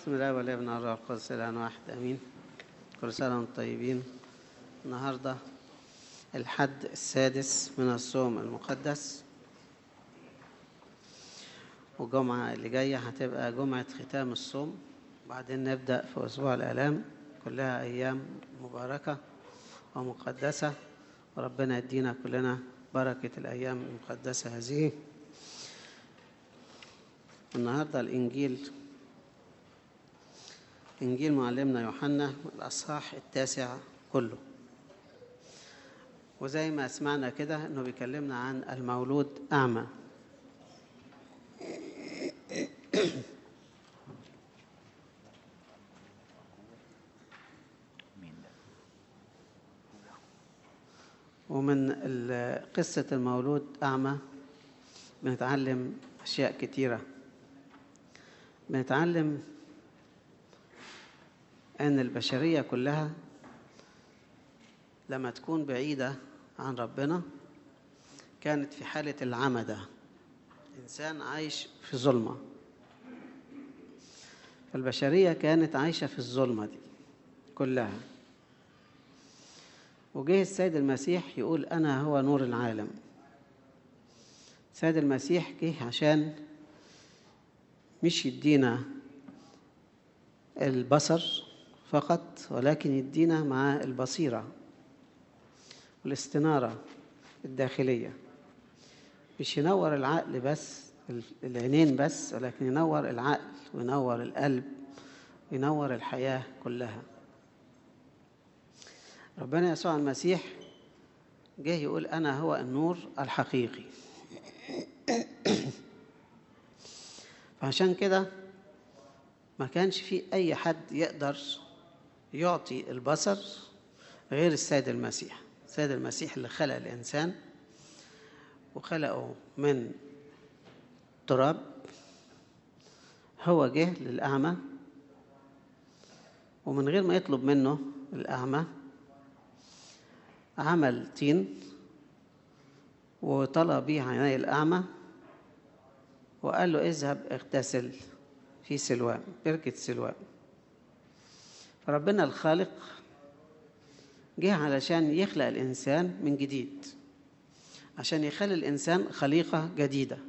بسم الله والابن والروح القدس الان واحد امين كل سنه وانتم طيبين النهارده الحد السادس من الصوم المقدس والجمعة اللي جاية هتبقى جمعة ختام الصوم وبعدين نبدأ في أسبوع الآلام كلها أيام مباركة ومقدسة وربنا يدينا كلنا بركة الأيام المقدسة هذه النهاردة الإنجيل إنجيل معلمنا يوحنا الأصحاح التاسع كله وزي ما سمعنا كده إنه بيكلمنا عن المولود أعمى ومن قصة المولود أعمى بنتعلم أشياء كتيرة بنتعلم أن البشرية كلها لما تكون بعيدة عن ربنا كانت في حالة العمى ده إنسان عايش في ظلمة البشرية كانت عايشة في الظلمة دي كلها وجه السيد المسيح يقول أنا هو نور العالم السيد المسيح جه عشان مش يدينا البصر فقط ولكن يدينا مع البصيرة والاستنارة الداخلية مش ينور العقل بس العينين بس ولكن ينور العقل وينور القلب وينور الحياة كلها ربنا يسوع المسيح جه يقول أنا هو النور الحقيقي فعشان كده ما كانش في أي حد يقدر يعطي البصر غير السيد المسيح السيد المسيح اللي خلق الإنسان وخلقه من تراب هو جه للأعمى ومن غير ما يطلب منه الأعمى عمل طين وطلب بيه عيني الأعمى وقال له اذهب اغتسل في سلوان بركة سلوان فربنا الخالق جه علشان يخلق الإنسان من جديد عشان يخلي الإنسان خليقة جديدة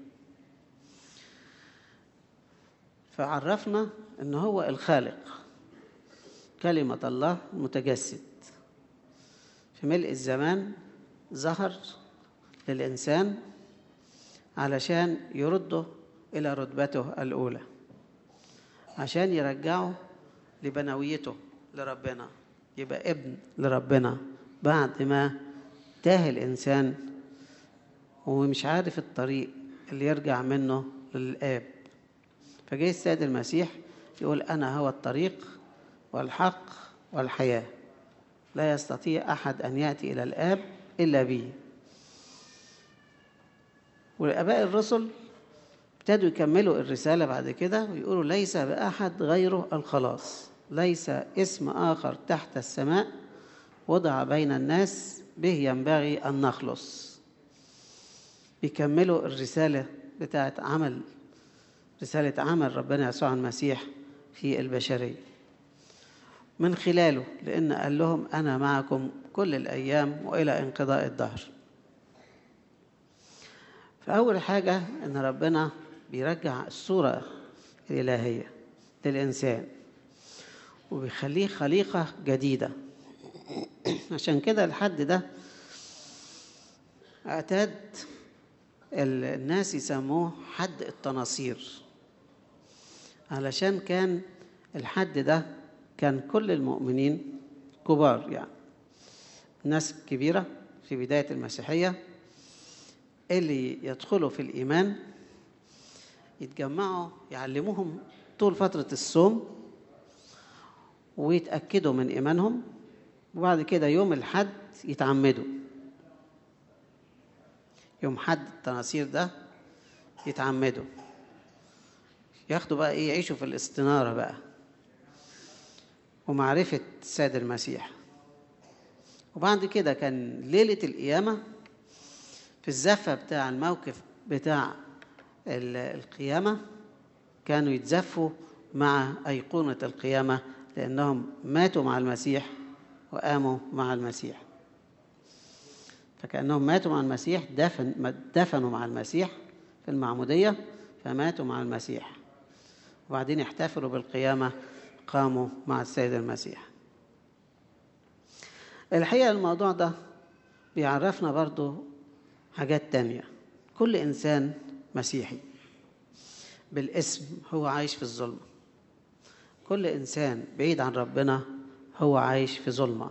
فعرفنا أن هو الخالق كلمة الله متجسد في ملء الزمان ظهر للإنسان علشان يرده إلى رتبته الأولى عشان يرجعه لبنويته لربنا يبقى ابن لربنا بعد ما تاه الإنسان ومش عارف الطريق اللي يرجع منه للآب فجاي السيد المسيح يقول أنا هو الطريق والحق والحياة لا يستطيع أحد أن يأتي إلى الآب إلا بي والآباء الرسل ابتدوا يكملوا الرسالة بعد كده ويقولوا ليس بأحد غيره الخلاص ليس اسم آخر تحت السماء وضع بين الناس به ينبغي أن نخلص بيكملوا الرسالة بتاعت عمل رسالة عمل ربنا يسوع المسيح في البشرية من خلاله لأن قال لهم أنا معكم كل الأيام وإلى انقضاء الدهر فأول حاجة أن ربنا بيرجع الصورة الإلهية للإنسان وبيخليه خليقة جديدة عشان كده الحد ده اعتاد الناس يسموه حد التناصير علشان كان الحد ده كان كل المؤمنين كبار يعني ناس كبيرة في بداية المسيحية اللي يدخلوا في الإيمان يتجمعوا يعلموهم طول فترة الصوم ويتأكدوا من إيمانهم وبعد كده يوم الحد يتعمدوا يوم حد التناصير ده يتعمدوا ياخدوا بقى ايه يعيشوا في الاستنارة بقى ومعرفة السيد المسيح وبعد كده كان ليلة القيامة في الزفة بتاع الموقف بتاع القيامة كانوا يتزفوا مع أيقونة القيامة لأنهم ماتوا مع المسيح وقاموا مع المسيح فكأنهم ماتوا مع المسيح دفن دفنوا مع المسيح في المعمودية فماتوا مع المسيح وبعدين احتفلوا بالقيامة قاموا مع السيد المسيح الحقيقة الموضوع ده بيعرفنا برضو حاجات تانية كل إنسان مسيحي بالاسم هو عايش في الظلمة كل إنسان بعيد عن ربنا هو عايش في ظلمة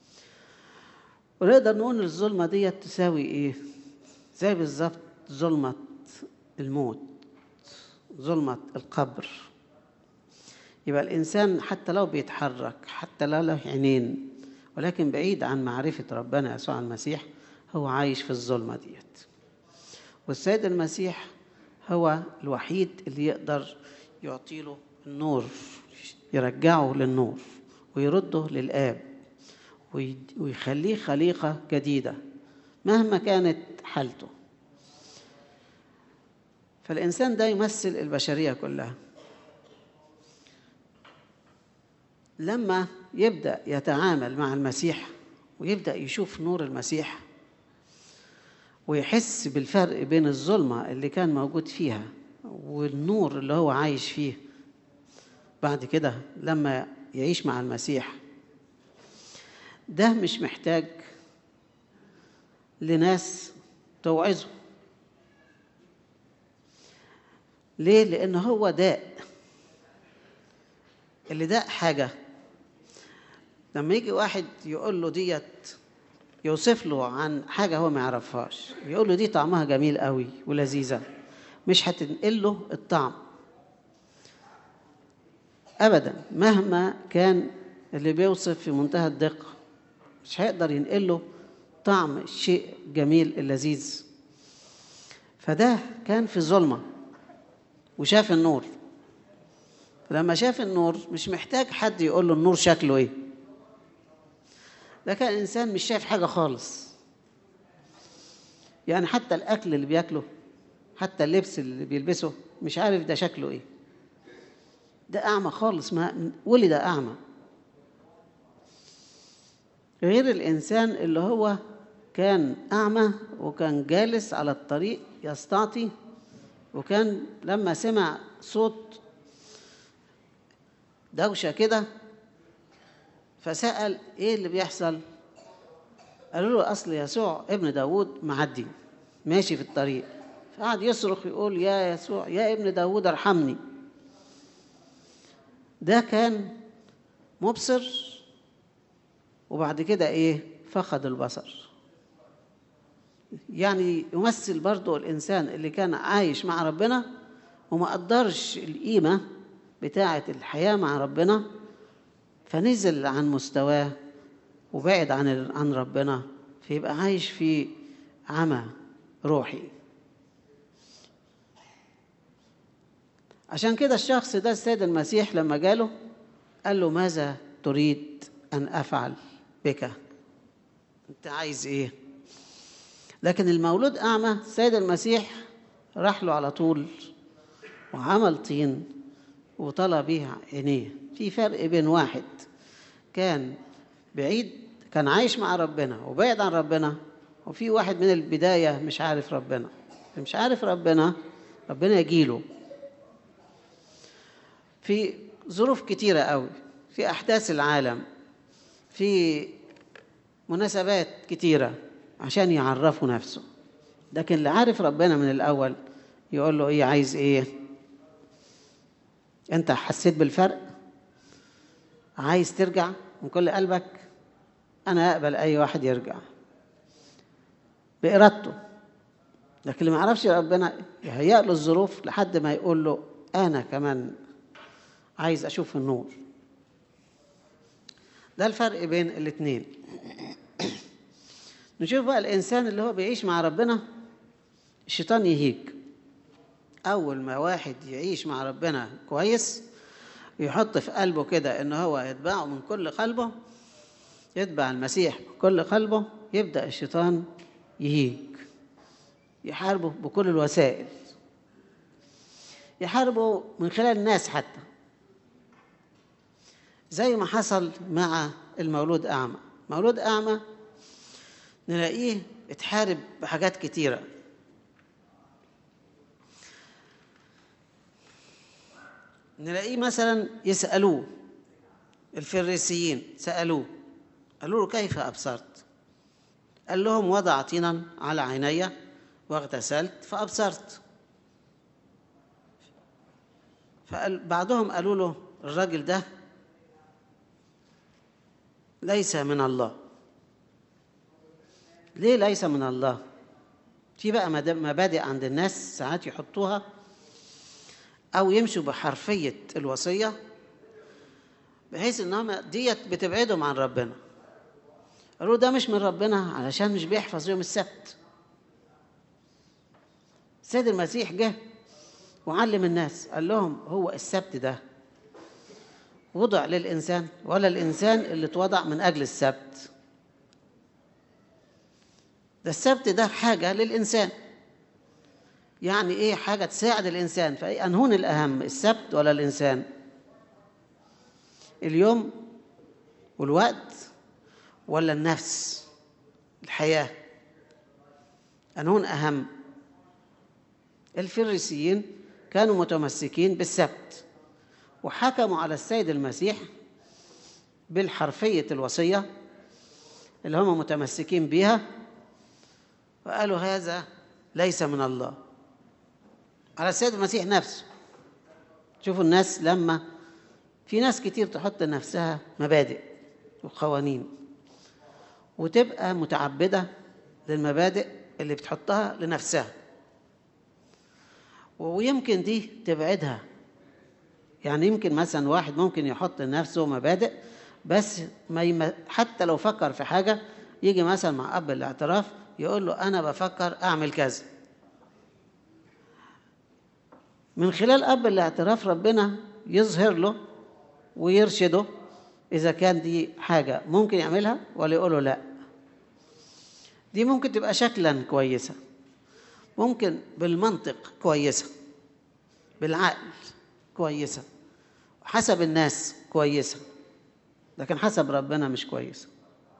ونقدر نقول الظلمة دي تساوي إيه؟ زي بالظبط ظلمة الموت ظلمة القبر يبقى الإنسان حتى لو بيتحرك حتى لو له عينين ولكن بعيد عن معرفة ربنا يسوع المسيح هو عايش في الظلمة ديت والسيد المسيح هو الوحيد اللي يقدر يعطيله النور يرجعه للنور ويرده للآب ويخليه خليقة جديدة مهما كانت حالته فالإنسان ده يمثل البشرية كلها لما يبدأ يتعامل مع المسيح ويبدأ يشوف نور المسيح ويحس بالفرق بين الظلمة اللي كان موجود فيها والنور اللي هو عايش فيه بعد كده لما يعيش مع المسيح ده مش محتاج لناس توعظه ليه؟ لأن هو داء اللي داء حاجة لما يجي واحد يقول له ديت يوصف له عن حاجة هو ما يعرفهاش يقول له دي طعمها جميل قوي ولذيذة مش هتنقل له الطعم أبدا مهما كان اللي بيوصف في منتهى الدقة مش هيقدر ينقل له طعم الشيء الجميل اللذيذ فده كان في ظلمة وشاف النور لما شاف النور مش محتاج حد يقول له النور شكله ايه ده كان انسان مش شايف حاجه خالص يعني حتى الاكل اللي بياكله حتى اللبس اللي بيلبسه مش عارف ده شكله ايه ده اعمى خالص ما ولد اعمى غير الانسان اللي هو كان اعمى وكان جالس على الطريق يستعطي وكان لما سمع صوت دوشة كده فسأل إيه اللي بيحصل قالوا له أصل يسوع ابن داود معدي ماشي في الطريق فقعد يصرخ يقول يا يسوع يا ابن داود ارحمني ده كان مبصر وبعد كده ايه فقد البصر يعني يمثل برضو الإنسان اللي كان عايش مع ربنا وما قدرش القيمة بتاعة الحياة مع ربنا فنزل عن مستواه وبعد عن عن ربنا فيبقى عايش في عمى روحي عشان كده الشخص ده السيد المسيح لما جاله قال له ماذا تريد أن أفعل بك أنت عايز إيه لكن المولود أعمى السيد المسيح راح له على طول وعمل طين وطلع بيه عينيه في فرق بين واحد كان بعيد كان عايش مع ربنا وبعد عن ربنا وفي واحد من البداية مش عارف ربنا مش عارف ربنا ربنا يجيله في ظروف كتيرة قوي في أحداث العالم في مناسبات كتيرة عشان يعرفوا نفسه لكن اللي عارف ربنا من الأول يقول له إيه عايز إيه أنت حسيت بالفرق عايز ترجع من كل قلبك أنا أقبل أي واحد يرجع بإرادته لكن اللي ما يعرفش ربنا يهيأ له الظروف لحد ما يقول له أنا كمان عايز أشوف النور ده الفرق بين الاتنين نشوف بقى الإنسان اللي هو بيعيش مع ربنا الشيطان يهيج أول ما واحد يعيش مع ربنا كويس يحط في قلبه كده إن هو يتبعه من كل قلبه يتبع المسيح بكل قلبه يبدأ الشيطان يهيج يحاربه بكل الوسائل يحاربه من خلال الناس حتى زي ما حصل مع المولود أعمى مولود أعمى نلاقيه اتحارب بحاجات كتيرة نلاقيه مثلا يسألوه الفريسيين سألوه قالوا له كيف أبصرت قال لهم وضع طينا على عيني واغتسلت فأبصرت فبعضهم قالوا له الراجل ده ليس من الله ليه ليس من الله في بقى مبادئ عند الناس ساعات يحطوها او يمشوا بحرفيه الوصيه بحيث انهم ديت بتبعدهم عن ربنا قالوا ده مش من ربنا علشان مش بيحفظ يوم السبت السيد المسيح جه وعلم الناس قال لهم هو السبت ده وضع للإنسان ولا الإنسان اللي اتوضع من أجل السبت ده السبت ده حاجة للإنسان يعني إيه حاجة تساعد الإنسان فأي أنهون الأهم السبت ولا الإنسان اليوم والوقت ولا النفس الحياة أنهون أهم الفريسيين كانوا متمسكين بالسبت وحكموا على السيد المسيح بالحرفية الوصية اللي هم متمسكين بها وقالوا هذا ليس من الله على السيد المسيح نفسه شوفوا الناس لما في ناس كتير تحط لنفسها مبادئ وقوانين وتبقى متعبدة للمبادئ اللي بتحطها لنفسها ويمكن دي تبعدها يعني يمكن مثلا واحد ممكن يحط لنفسه مبادئ بس ما يم... حتى لو فكر في حاجة يجي مثلا مع أب الاعتراف يقول له أنا بفكر أعمل كذا من خلال أب الاعتراف ربنا يظهر له ويرشده إذا كان دي حاجة ممكن يعملها ولا يقول له لا دي ممكن تبقى شكلا كويسة ممكن بالمنطق كويسة بالعقل كويسة حسب الناس كويسة لكن حسب ربنا مش كويسة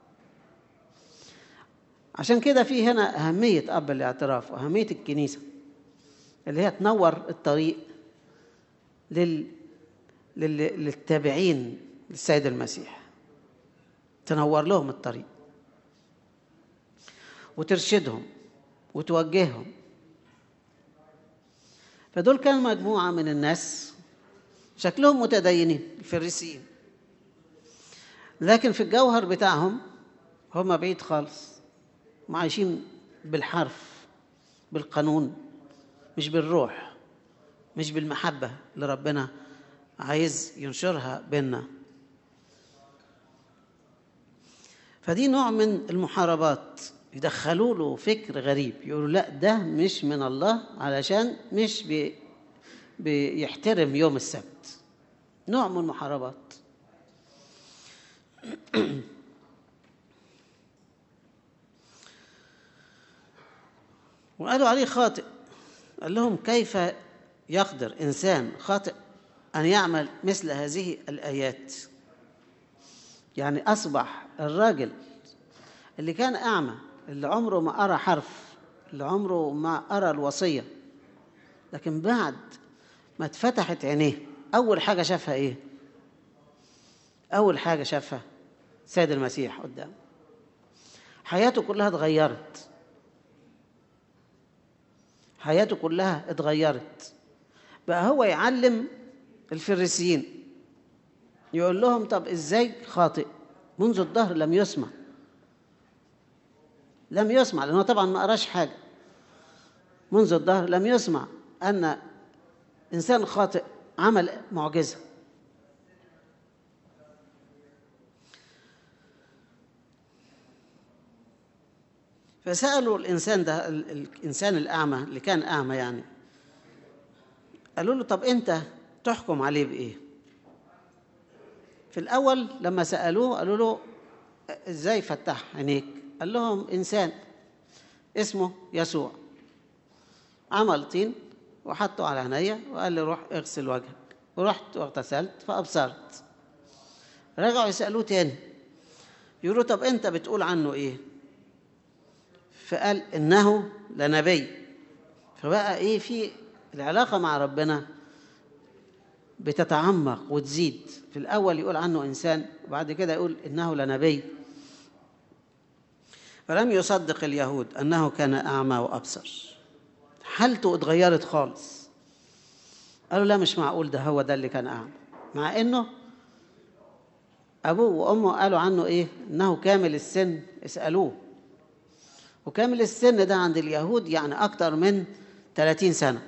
عشان كده في هنا أهمية أب الاعتراف وأهمية الكنيسة اللي هي تنور الطريق لل... لل... للتابعين للسيد المسيح تنور لهم الطريق وترشدهم وتوجههم فدول كانوا مجموعة من الناس شكلهم متدينين الفريسيين لكن في الجوهر بتاعهم هم بعيد خالص عايشين بالحرف بالقانون مش بالروح مش بالمحبة اللي ربنا عايز ينشرها بينا فدي نوع من المحاربات يدخلوا له فكر غريب يقولوا لا ده مش من الله علشان مش بي بيحترم يوم السبت نوع من المحاربات وقالوا عليه خاطئ قال لهم كيف يقدر إنسان خاطئ أن يعمل مثل هذه الآيات يعني أصبح الراجل اللي كان أعمى اللي عمره ما أرى حرف اللي عمره ما أرى الوصية لكن بعد ما اتفتحت عينيه أول حاجة شافها إيه؟ أول حاجة شافها سيد المسيح قدام حياته كلها اتغيرت حياته كلها اتغيرت بقى هو يعلم الفريسيين يقول لهم طب ازاي خاطئ منذ الظهر لم يسمع لم يسمع لأنه طبعا ما قراش حاجة منذ الظهر لم يسمع أن إنسان خاطئ عمل معجزة فسألوا الإنسان ده الإنسان الأعمى اللي كان أعمى يعني قالوا له طب أنت تحكم عليه بإيه؟ في الأول لما سألوه قالوا له إزاي فتح عينيك؟ قال لهم إنسان اسمه يسوع عمل طين وحطه على عينيا وقال لي روح اغسل وجهك ورحت واغتسلت فأبصرت رجعوا يسألوه تاني يقولوا طب أنت بتقول عنه إيه فقال إنه لنبي فبقى إيه في العلاقة مع ربنا بتتعمق وتزيد في الأول يقول عنه إنسان وبعد كده يقول إنه لنبي فلم يصدق اليهود أنه كان أعمى وأبصر حالته اتغيرت خالص قالوا لا مش معقول ده هو ده اللي كان أعمى مع إنه أبوه وأمه قالوا عنه إيه إنه كامل السن اسألوه وكامل السن ده عند اليهود يعني أكتر من 30 سنة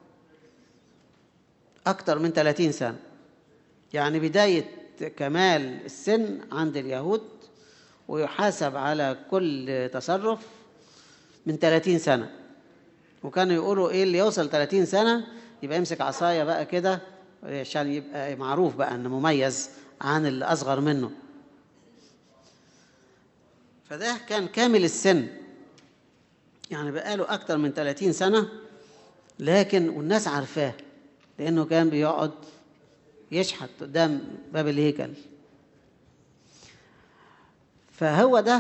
أكتر من 30 سنة يعني بداية كمال السن عند اليهود ويحاسب على كل تصرف من 30 سنة وكانوا يقولوا إيه اللي يوصل 30 سنة يبقى يمسك عصاية بقى كده عشان يبقى معروف بقى إنه مميز عن اللي أصغر منه فده كان كامل السن يعني بقاله أكتر من 30 سنة لكن والناس عارفاه لأنه كان بيقعد يشحت قدام باب الهيكل فهو ده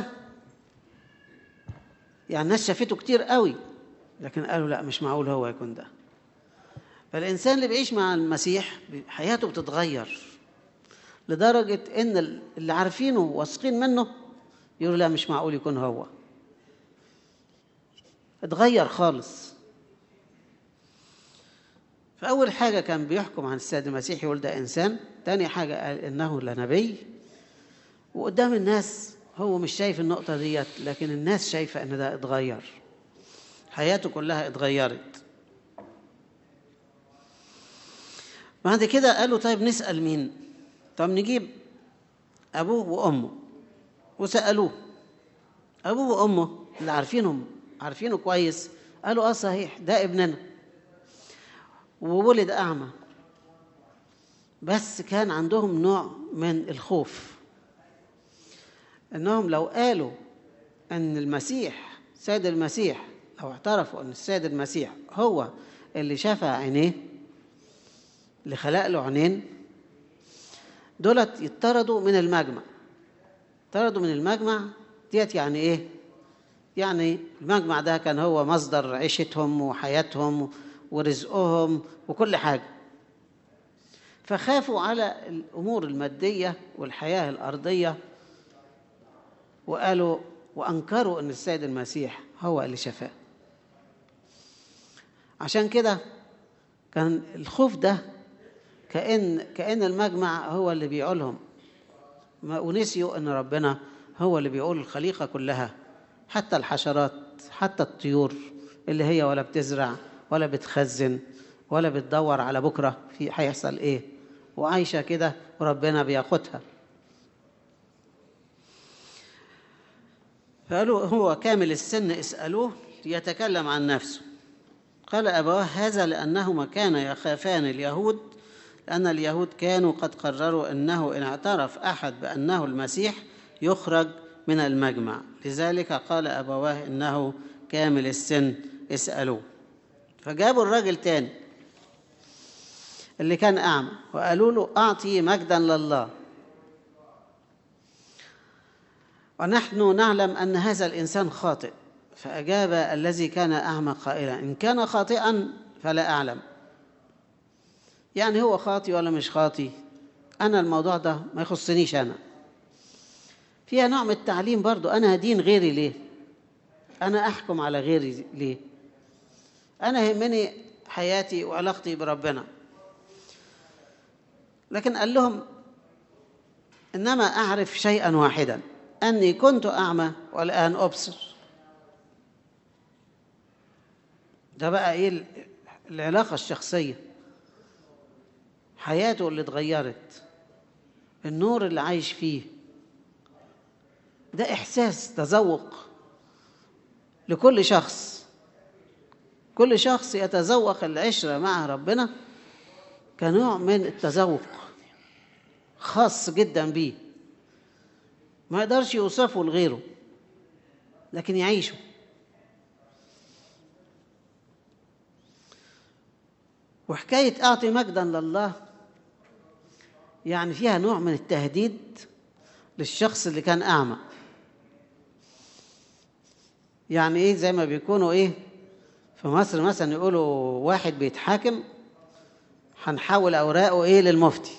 يعني الناس شافته كتير قوي لكن قالوا لا مش معقول هو يكون ده فالإنسان اللي بيعيش مع المسيح حياته بتتغير لدرجة إن اللي عارفينه واثقين منه يقولوا لا مش معقول يكون هو اتغير خالص فأول حاجة كان بيحكم عن السيد المسيح يقول ده إنسان تاني حاجة قال إنه لنبي وقدام الناس هو مش شايف النقطة ديت لكن الناس شايفة إن ده اتغير حياته كلها اتغيرت بعد كده قالوا طيب نسأل مين طب نجيب أبوه وأمه وسألوه أبوه وأمه اللي عارفينهم عارفينه كويس قالوا اه صحيح ده ابننا وولد أعمى بس كان عندهم نوع من الخوف انهم لو قالوا ان المسيح سيد المسيح لو اعترفوا ان السيد المسيح هو اللي شفى عينيه اللي خلق له عينين دولت يطردوا من المجمع طردوا من المجمع ديت يعني ايه يعني المجمع ده كان هو مصدر عيشتهم وحياتهم ورزقهم وكل حاجه فخافوا على الامور الماديه والحياه الارضيه وقالوا وانكروا ان السيد المسيح هو اللي شفاه عشان كده كان الخوف ده كأن كأن المجمع هو اللي بيقولهم ونسيوا ان ربنا هو اللي بيقول الخليقه كلها حتى الحشرات حتى الطيور اللي هي ولا بتزرع ولا بتخزن ولا بتدور على بكره في هيحصل ايه وعايشه كده وربنا بياخدها فقالوا هو كامل السن اسألوه يتكلم عن نفسه قال أبواه هذا لأنهما كانا يخافان اليهود لأن اليهود كانوا قد قرروا أنه إن اعترف أحد بأنه المسيح يخرج من المجمع لذلك قال أبواه إنه كامل السن اسألوه فجابوا الراجل تاني اللي كان أعمى وقالوا له أعطي مجدا لله ونحن نعلم أن هذا الإنسان خاطئ فأجاب الذي كان أعمى قائلا إن كان خاطئا فلا أعلم يعني هو خاطي ولا مش خاطي أنا الموضوع ده ما يخصنيش أنا فيها نوع من التعليم برضو أنا هدين غيري ليه أنا أحكم على غيري ليه أنا يهمني حياتي وعلاقتي بربنا لكن قال لهم إنما أعرف شيئا واحدا أني كنت أعمى والآن أبصر ده بقى إيه العلاقة الشخصية حياته اللي اتغيرت النور اللي عايش فيه ده إحساس تذوق لكل شخص كل شخص يتذوق العشرة مع ربنا كنوع من التذوق خاص جدا بيه ما يقدرش يوصفه لغيره لكن يعيشه وحكاية أعطي مجدا لله يعني فيها نوع من التهديد للشخص اللي كان أعمى يعني إيه زي ما بيكونوا إيه في مصر مثلا يقولوا واحد بيتحاكم هنحول أوراقه إيه للمفتي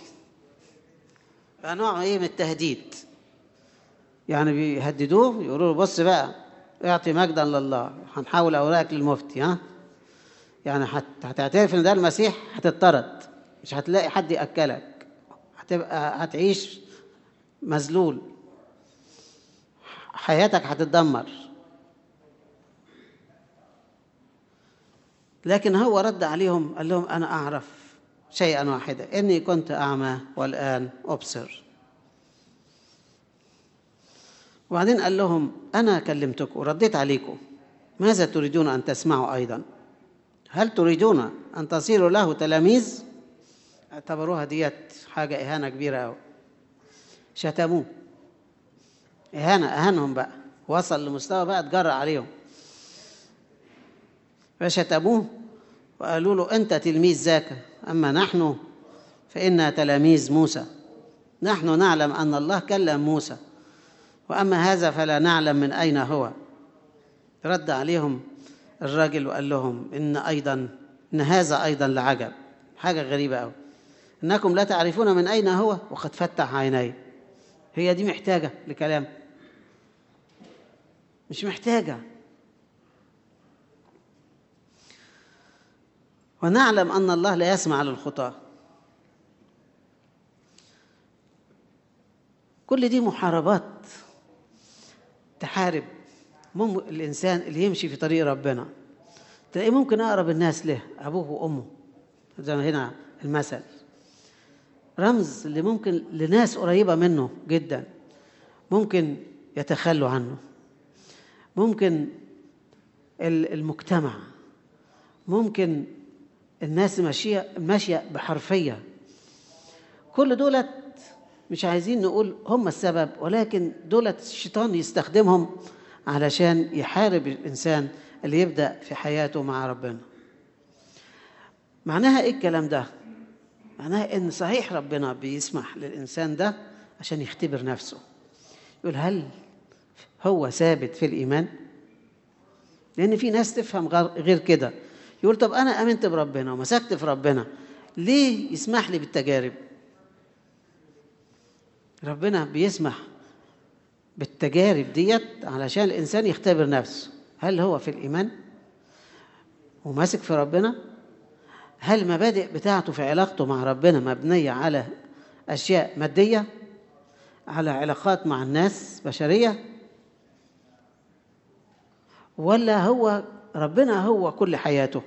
فنوع إيه من التهديد يعني بيهددوه يقولوا له بص بقى اعطي مجدا لله هنحول أوراقك للمفتي ها يعني هتعترف ان ده المسيح هتطرد مش هتلاقي حد ياكلك هتبقى هتعيش مذلول حياتك هتتدمر لكن هو رد عليهم قال لهم انا اعرف شيئا واحدا اني كنت اعمى والان ابصر وبعدين قال لهم انا كلمتكم ورديت عليكم ماذا تريدون ان تسمعوا ايضا هل تريدون أن تصيروا له تلاميذ اعتبروها ديت حاجة إهانة كبيرة أوي شتموه إهانة أهانهم بقى وصل لمستوى بقى اتجرأ عليهم فشتموه وقالوا له أنت تلميذ ذاك أما نحن فإنا تلاميذ موسى نحن نعلم أن الله كلم موسى وأما هذا فلا نعلم من أين هو رد عليهم الراجل وقال لهم إن أيضا إن هذا أيضا لعجب حاجة غريبة أوي إنكم لا تعرفون من أين هو وقد فتح عيني هي دي محتاجة لكلام مش محتاجة ونعلم أن الله لا يسمع للخطاة كل دي محاربات تحارب مم الإنسان اللي يمشي في طريق ربنا تلاقيه ممكن أقرب الناس له أبوه وأمه زي ما هنا المثل رمز اللي ممكن لناس قريبة منه جدا ممكن يتخلوا عنه ممكن المجتمع ممكن الناس ماشية ماشية بحرفية كل دولت مش عايزين نقول هم السبب ولكن دولت الشيطان يستخدمهم علشان يحارب الإنسان اللي يبدأ في حياته مع ربنا معناها إيه الكلام ده؟ معناها إن صحيح ربنا بيسمح للإنسان ده عشان يختبر نفسه يقول هل هو ثابت في الإيمان؟ لأن في ناس تفهم غير كده يقول طب أنا آمنت بربنا ومسكت في ربنا ليه يسمح لي بالتجارب؟ ربنا بيسمح بالتجارب ديت علشان الإنسان يختبر نفسه هل هو في الإيمان وماسك في ربنا هل المبادئ بتاعته في علاقته مع ربنا مبنية على أشياء مادية على علاقات مع الناس بشرية ولا هو ربنا هو كل حياته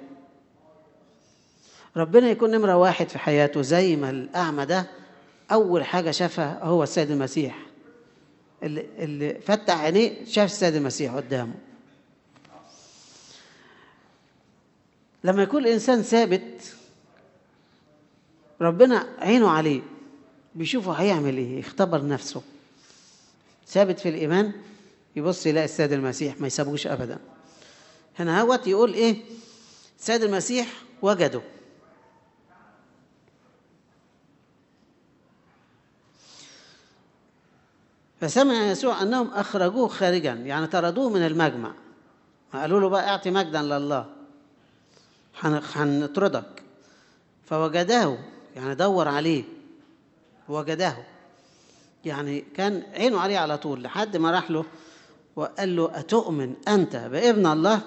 ربنا يكون نمرة واحد في حياته زي ما الأعمى ده أول حاجة شافها هو السيد المسيح اللي, اللي فتح عينيه شاف السيد المسيح قدامه لما يكون الإنسان ثابت ربنا عينه عليه بيشوفه هيعمل ايه يختبر نفسه ثابت في الإيمان يبص يلاقي السيد المسيح ما يسابوش أبدا هنا هوت يقول إيه السيد المسيح وجده فسمع يسوع أنهم أخرجوه خارجا يعني طردوه من المجمع قالوا له بقى اعطي مجدا لله هنطردك فوجداه يعني دور عليه وجداه يعني كان عينه عليه على طول لحد ما راح له وقال له أتؤمن أنت بابن الله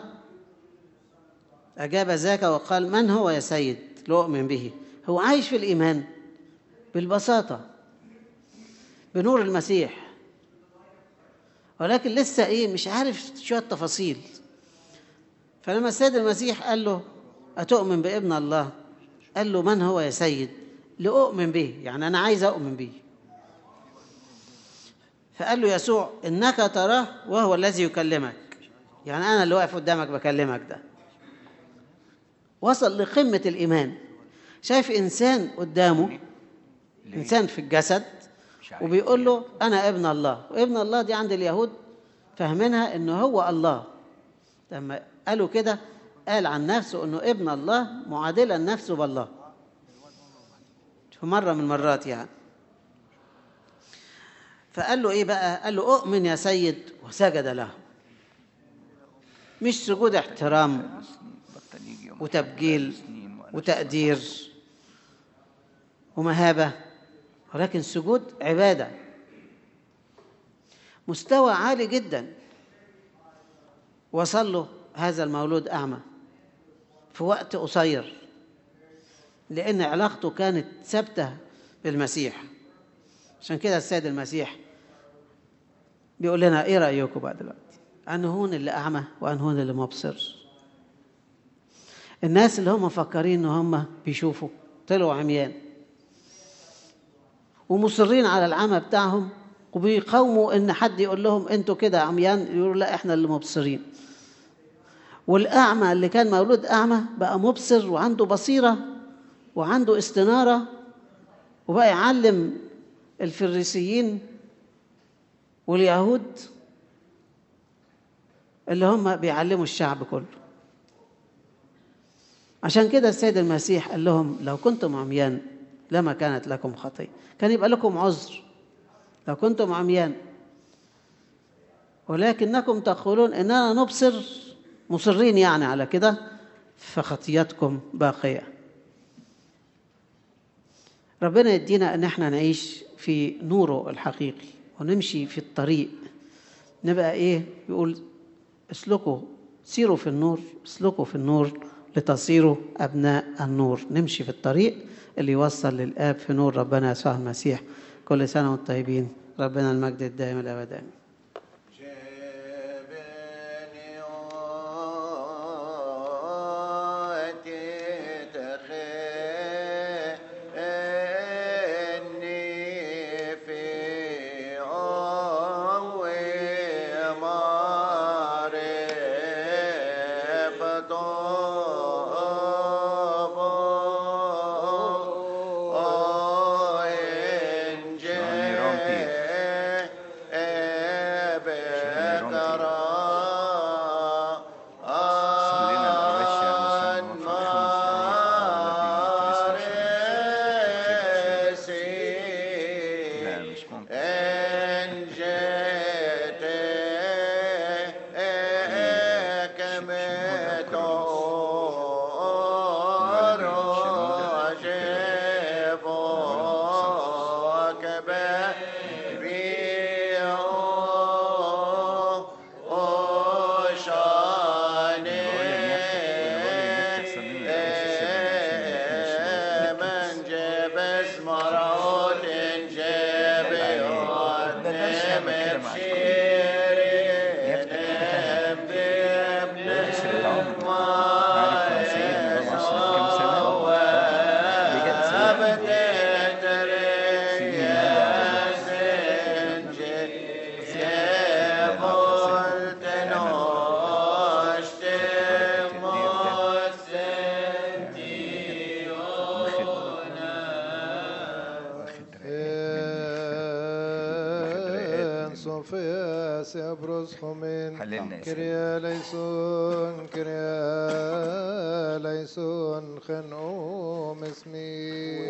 أجاب ذاك وقال من هو يا سيد لأؤمن به هو عايش في الإيمان بالبساطة بنور المسيح ولكن لسه إيه مش عارف شوية تفاصيل فلما السيد المسيح قال له أتؤمن بابن الله قال له من هو يا سيد لأؤمن به يعني أنا عايز أؤمن به فقال له يسوع إنك تراه وهو الذي يكلمك يعني أنا اللي واقف قدامك بكلمك ده وصل لقمة الإيمان شايف إنسان قدامه إنسان في الجسد وبيقول له أنا ابن الله وابن الله دي عند اليهود فاهمينها إنه هو الله لما قالوا كده قال عن نفسه انه ابن الله معادلا نفسه بالله في مره من المرات يعني فقال له ايه بقى قال له اؤمن يا سيد وسجد له مش سجود احترام بطل يجي يوم وتبجيل سنين وأنا وتقدير ومهابة ولكن سجود عبادة مستوى عالي جدا وصل له هذا المولود أعمى في وقت قصير لأن علاقته كانت ثابتة بالمسيح عشان كده السيد المسيح بيقول لنا ايه رأيكم بقى دلوقتي أنهون اللي أعمى وأنهون اللي مبصر الناس اللي هم مفكرين ان هم بيشوفوا طلعوا عميان ومصرين على العمى بتاعهم وبيقاوموا ان حد يقول لهم انتوا كده عميان يقولوا لا احنا اللي مبصرين والاعمى اللي كان مولود اعمى بقى مبصر وعنده بصيره وعنده استناره وبقى يعلم الفريسيين واليهود اللي هم بيعلموا الشعب كله عشان كده السيد المسيح قال لهم لو كنتم عميان لما كانت لكم خطية كان يبقى لكم عذر لو كنتم عميان ولكنكم تقولون إننا نبصر مصرين يعني على كده فخطيتكم باقية ربنا يدينا ان احنا نعيش في نوره الحقيقي ونمشي في الطريق نبقى ايه يقول اسلكوا سيروا في النور اسلكوا في النور لتصيروا ابناء النور نمشي في الطريق اللي يوصل للاب في نور ربنا يسوع المسيح كل سنه وانتم طيبين ربنا المجد الدائم الابد امين صلينا الأواشي على سنة لا مش ممكن من جاب اسمرات جاب يوم صوفيا سيبرز خمين حللنا يا كريا ليسون كريا ليسون خنقوم اسمي